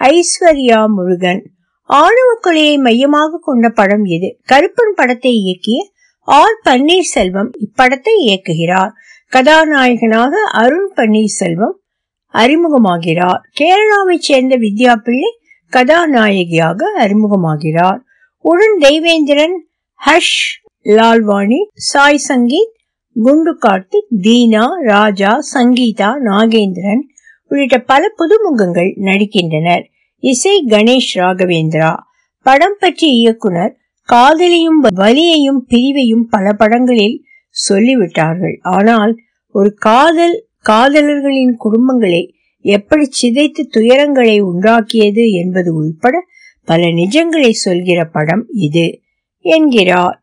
ஐஸ்வர்யா முருகன் ஆணவ கொலையை மையமாக கொண்ட படம் இது கருப்பன் படத்தை இயக்கிய ஆர் பன்னீர்செல்வம் இப்படத்தை இயக்குகிறார் கதாநாயகனாக அருண் பன்னீர்செல்வம் அறிமுகமாகிறார் கேரளாவைச் சேர்ந்த வித்யா பிள்ளை கதாநாயகியாக அறிமுகமாகிறார் உடன் தெய்வேந்திரன் ஹர்ஷ் லால்வாணி சாய் சங்கீத் குண்டு கார்த்திக் தீனா ராஜா சங்கீதா நாகேந்திரன் உள்ளிட்ட பல புதுமுகங்கள் நடிக்கின்றனர் இசை கணேஷ் ராகவேந்திரா படம் பற்றிய இயக்குனர் காதலியும் வலியையும் பிரிவையும் பல படங்களில் சொல்லிவிட்டார்கள் ஆனால் ஒரு காதல் காதலர்களின் குடும்பங்களை எப்படி சிதைத்து துயரங்களை உண்டாக்கியது என்பது உள்பட பல நிஜங்களை சொல்கிற படம் இது என்கிறார்